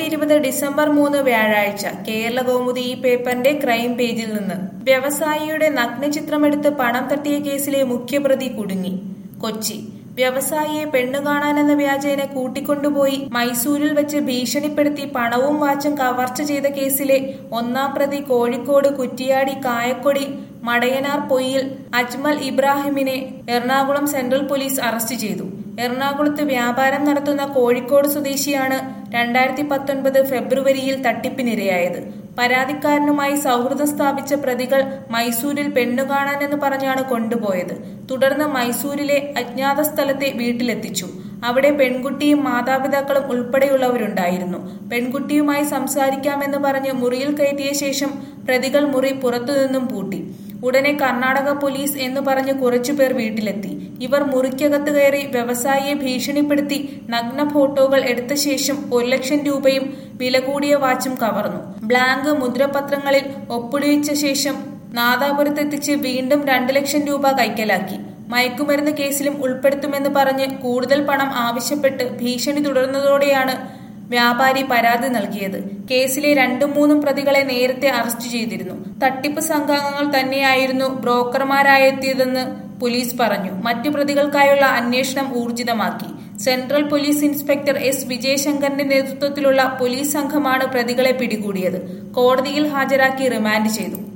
രണ്ടായിരത്തി ഇരുപത് ഡിസംബർ മൂന്ന് വ്യാഴാഴ്ച കേരള കൗമുദി ഈ പേപ്പറിന്റെ ക്രൈം പേജിൽ നിന്ന് വ്യവസായിയുടെ നഗ്നചിത്രമെടുത്ത് പണം തട്ടിയ കേസിലെ മുഖ്യപ്രതി കുടുങ്ങി കൊച്ചി വ്യവസായിയെ പെണ്ണു കാണാനെന്ന വ്യാജേന കൂട്ടിക്കൊണ്ടുപോയി മൈസൂരിൽ വെച്ച് ഭീഷണിപ്പെടുത്തി പണവും വാച്ചും കവർച്ച ചെയ്ത കേസിലെ ഒന്നാം പ്രതി കോഴിക്കോട് കുറ്റിയാടി കായക്കൊടി മടയനാർ പൊയ്യിൽ അജ്മൽ ഇബ്രാഹിമിനെ എറണാകുളം സെൻട്രൽ പോലീസ് അറസ്റ്റ് ചെയ്തു എറണാകുളത്ത് വ്യാപാരം നടത്തുന്ന കോഴിക്കോട് സ്വദേശിയാണ് രണ്ടായിരത്തി പത്തൊൻപത് ഫെബ്രുവരിയിൽ തട്ടിപ്പിനിരയായത് പരാതിക്കാരനുമായി സൗഹൃദം സ്ഥാപിച്ച പ്രതികൾ മൈസൂരിൽ പെണ്ണു കാണാനെന്ന് പറഞ്ഞാണ് കൊണ്ടുപോയത് തുടർന്ന് മൈസൂരിലെ അജ്ഞാത സ്ഥലത്തെ വീട്ടിലെത്തിച്ചു അവിടെ പെൺകുട്ടിയും മാതാപിതാക്കളും ഉൾപ്പെടെയുള്ളവരുണ്ടായിരുന്നു പെൺകുട്ടിയുമായി സംസാരിക്കാമെന്ന് പറഞ്ഞ് മുറിയിൽ കയറ്റിയ ശേഷം പ്രതികൾ മുറി പുറത്തുനിന്നും പൂട്ടി ഉടനെ കർണാടക പോലീസ് എന്ന് പറഞ്ഞ് കുറച്ചുപേർ വീട്ടിലെത്തി ഇവർ മുറിക്കകത്ത് കയറി വ്യവസായിയെ ഭീഷണിപ്പെടുത്തി നഗ്ന ഫോട്ടോകൾ എടുത്ത ശേഷം ഒരു ലക്ഷം രൂപയും വില കൂടിയ വാച്ചും കവർന്നു ബ്ലാങ്ക് മുദ്രപത്രങ്ങളിൽ ഒപ്പിടിച്ച ശേഷം നാദാപുരത്തെത്തിച്ച് വീണ്ടും രണ്ടു ലക്ഷം രൂപ കൈക്കലാക്കി മയക്കുമരുന്ന് കേസിലും ഉൾപ്പെടുത്തുമെന്ന് പറഞ്ഞ് കൂടുതൽ പണം ആവശ്യപ്പെട്ട് ഭീഷണി തുടർന്നതോടെയാണ് വ്യാപാരി പരാതി നൽകിയത് കേസിലെ രണ്ടും മൂന്നും പ്രതികളെ നേരത്തെ അറസ്റ്റ് ചെയ്തിരുന്നു തട്ടിപ്പ് സംഘാംഗങ്ങൾ തന്നെയായിരുന്നു ബ്രോക്കർമാരായെത്തിയതെന്ന് പോലീസ് പറഞ്ഞു മറ്റു പ്രതികൾക്കായുള്ള അന്വേഷണം ഊർജിതമാക്കി സെൻട്രൽ പോലീസ് ഇൻസ്പെക്ടർ എസ് വിജയശങ്കറിന്റെ നേതൃത്വത്തിലുള്ള പോലീസ് സംഘമാണ് പ്രതികളെ പിടികൂടിയത് കോടതിയിൽ ഹാജരാക്കി റിമാൻഡ് ചെയ്തു